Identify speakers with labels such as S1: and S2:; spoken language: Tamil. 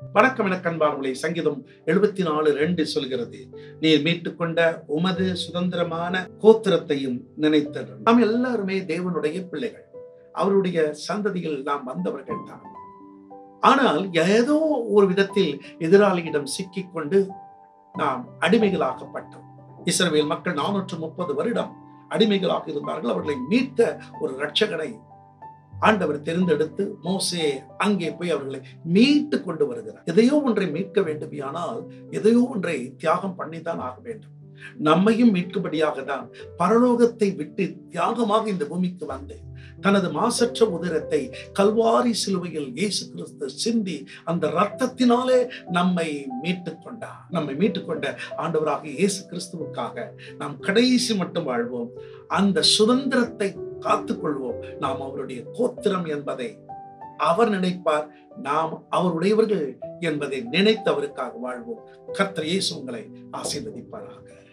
S1: வணக்கம் என கண்பார்களை சங்கீதம் எழுபத்தி நாலு ரெண்டு சொல்கிறது நீர் மீட்டுக்கொண்ட உமது சுதந்திரமான கோத்திரத்தையும் நினைத்தது நாம் எல்லாருமே தேவனுடைய பிள்ளைகள் அவருடைய சந்ததியில் நாம் வந்தவர்கள் தான் ஆனால் ஏதோ ஒரு விதத்தில் எதிராளியிடம் சிக்கிக்கொண்டு நாம் அடிமைகளாக்கப்பட்டோம் இஸ்ரவேல் மக்கள் நானூற்று முப்பது வருடம் அடிமைகளாக இருந்தார்கள் அவர்களை மீட்க ஒரு ரட்சகனை ஆண்டவர் தெரிந்தெடுத்து மோசே அங்கே போய் அவர்களை மீட்டு கொண்டு வருகிறார் எதையோ ஒன்றை மீட்க வேண்டுமையானால் எதையோ ஒன்றை தியாகம் பண்ணித்தான் ஆக வேண்டும் நம்மையும் மீட்கும்படியாக தான் பரலோகத்தை விட்டு தியாகமாக இந்த பூமிக்கு வந்து தனது மாசற்ற உதிரத்தை கல்வாரி சிலுவையில் இயேசு கிறிஸ்து சிந்தி அந்த ரத்தத்தினாலே நம்மை மீட்டுக் கொண்டார் நம்மை மீட்டுக்கொண்ட ஆண்டவராக இயேசு கிறிஸ்துவுக்காக நாம் கடைசி மட்டும் வாழ்வோம் அந்த சுதந்திரத்தை காத்துக்கொள்வோம் நாம் அவருடைய கோத்திரம் என்பதை அவர் நினைப்பார் நாம் அவருடையவர்கள் என்பதை நினைத்து அவருக்காக வாழ்வோம் கர்த்தர் இயேசு உங்களை ஆசீர்வதிப்பாராக